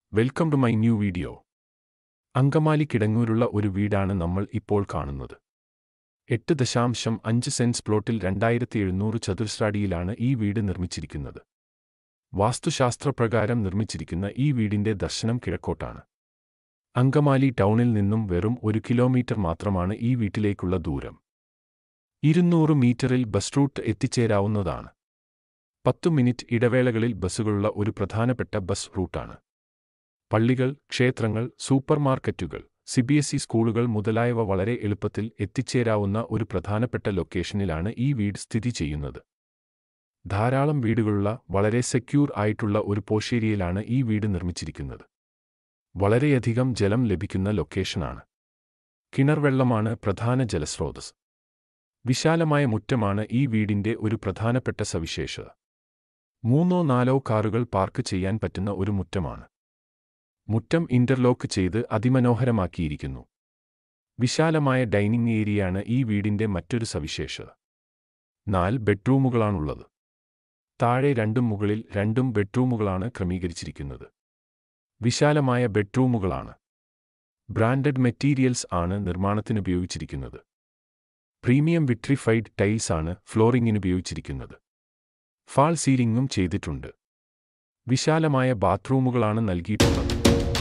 welcome to my new video Angamaly കിടങ്ങൂരുള്ള ഒരു വീടാണ് നമ്മൾ ഇപ്പോൾ കാണുന്നത് എട്ട് ദശാംശം അഞ്ച് സെൻസ് പ്ലോട്ടിൽ രണ്ടായിരത്തി എഴുന്നൂറ് ചതുരശ്രാടിയിലാണ് ഈ വീട് നിർമ്മിച്ചിരിക്കുന്നത് വാസ്തുശാസ്ത്രപ്രകാരം നിർമ്മിച്ചിരിക്കുന്ന ഈ വീടിന്റെ ദർശനം കിഴക്കോട്ടാണ് അങ്കമാലി ടൗണിൽ നിന്നും വെറും ഒരു കിലോമീറ്റർ മാത്രമാണ് ഈ വീട്ടിലേക്കുള്ള ദൂരം ഇരുന്നൂറ് മീറ്ററിൽ ബസ് റൂട്ട് എത്തിച്ചേരാവുന്നതാണ് പത്തു മിനിറ്റ് ഇടവേളകളിൽ ബസ്സുകളുള്ള ഒരു പ്രധാനപ്പെട്ട ബസ് റൂട്ടാണ് പള്ളികൾ ക്ഷേത്രങ്ങൾ സൂപ്പർമാർക്കറ്റുകൾ സിബിഎസ്ഇ സ്കൂളുകൾ മുതലായവ വളരെ എളുപ്പത്തിൽ എത്തിച്ചേരാവുന്ന ഒരു പ്രധാനപ്പെട്ട ലൊക്കേഷനിലാണ് ഈ വീട് സ്ഥിതി ചെയ്യുന്നത് ധാരാളം വീടുകളുള്ള വളരെ സെക്യൂർ ആയിട്ടുള്ള ഒരു പോഷേരിയയിലാണ് ഈ വീട് നിർമ്മിച്ചിരിക്കുന്നത് വളരെയധികം ജലം ലഭിക്കുന്ന ലൊക്കേഷനാണ് കിണർവെള്ളമാണ് പ്രധാന ജലസ്രോതസ് വിശാലമായ മുറ്റമാണ് ഈ വീടിന്റെ ഒരു പ്രധാനപ്പെട്ട സവിശേഷത മൂന്നോ നാലോ കാറുകൾ പാർക്ക് ചെയ്യാൻ പറ്റുന്ന ഒരു മുറ്റമാണ് മുറ്റം ഇന്റർലോക്ക് ചെയ്ത് അതിമനോഹരമാക്കിയിരിക്കുന്നു വിശാലമായ ഡൈനിങ് ഏരിയയാണ് ഈ വീടിന്റെ മറ്റൊരു സവിശേഷത നാല് ബെഡ്റൂമുകളാണുള്ളത് താഴെ രണ്ടും മുകളിൽ രണ്ടും ബെഡ്റൂമുകളാണ് ക്രമീകരിച്ചിരിക്കുന്നത് വിശാലമായ ബെഡ്റൂമുകളാണ് ബ്രാൻഡഡ് മെറ്റീരിയൽസ് ആണ് നിർമ്മാണത്തിനുപയോഗിച്ചിരിക്കുന്നത് പ്രീമിയം വിട്രിഫൈഡ് ടൈൽസ് ആണ് ഫ്ലോറിംഗിനുപയോഗിച്ചിരിക്കുന്നത് ഫാൾ സീലിംഗും ചെയ്തിട്ടുണ്ട് വിശാലമായ ബാത്റൂമുകളാണ് നൽകിയിട്ടുള്ളത്